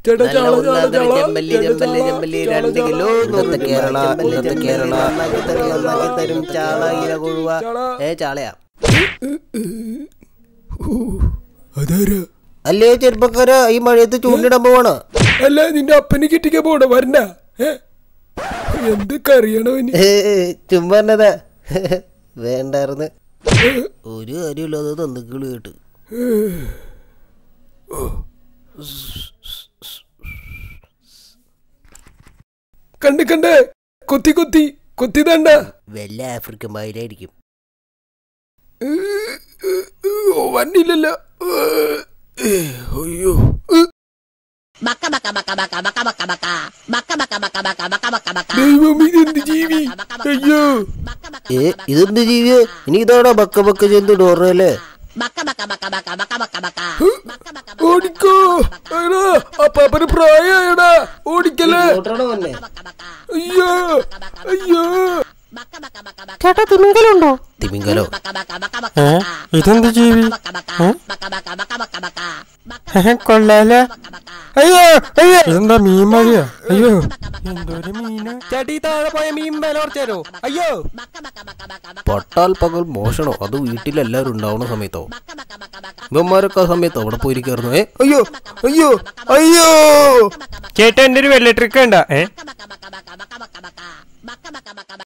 ചേട്ടാ നല്ല ചാള ചാള ഉള്ളാതര ചാള ചെമ്പല്ലി ചേട്ടാ ചെമ്പല്ലി ചാള, ചെമ്പല്ലി ചാള, രണ്ട് ചാള. കിലോ ഇന്നത്തെ കേരള, ഇന്നത്തെ കേരള. നന്നാക്കി തരും നന്നാക്കി തരും ചാള ഇര കൊഴുവ ചാള. ഏ ചാളയാ അതാരാ അല്ലേ ചെറുപ്പക്കാര ഈ മഴയത്ത് ചൂണ്ടിടാൻ പോവാണ് അല്ല നിന്റെ അപ്പനെ കിട്ടിക്കാൻ പോണ വരണ്ട ഏ? എന്തൊക്കെ അറിയണോ ഇനി ചുമ്മാ എന്നതാ വേണ്ടായിരുന്നു ഒരു കാര്യമില്ലാതെ തന്നിക്കിളി കേട്ട് കണ്ട് കണ്ട് കൊത്തി കൊത്തി കൊത്തി തണ്ട വല്ല ആഫ്രിക്കൻ മയിലായിരിക്കും വന്നില്ലല്ലോ അയ്യോ Baka baka baka baka baka baka baka baka baka baka baka baka baka baka ദൈവം ഇതെന്ത് ജീവി അയ്യോ ഏ ഇതെന്ത് ജീവിയോ ഇനി ഇതാണോ ബക്ക ബക്ക ചെന്ത് ഡോറല്ലേ baka baka baka baka baka baka baka baka baka ഓടിക്കോ എടാ അപ്പാപ്പന് പ്രായമായടാ ഓടിക്കല്ലേ അയ്യോ അയ്യോ baka baka baka baka ചേട്ടാ തിമിങ്കലുണ്ടോ തിമിങ്കലോ baka baka baka baka ഏ ഇതെന്ത് ജീവി baka baka baka baka baka baka baka ഏ, കൊള്ളാലേ അയ്യോ അയ്യോ ഇതെന്താ മീൻ മതിയോ അയ്യോ എന്തൊരു മീന് ചേട്ടി താഴെ പോയ മീൻ വില കുറച്ചേരോ അയ്യോ baka baka baka baka baka പട്ടാൽ പകൽ മോഷണോ അത് വീട്ടിലെല്ലാവരും ഉണ്ടാവുന്ന സമയത്തോ baka baka baka baka ഇവന്മാരൊക്കെ ആ സമയത്ത് അവിടെ പോയിരിക്കായിരുന്നു ഏ അയ്യോ അയ്യോ അയ്യോ ചേട്ടാ എന്റെ ഒരു വെള്ള ട്രിക്ക് ഉണ്ടോ ഏ baka baka baka baka baka baka baka baka baka baka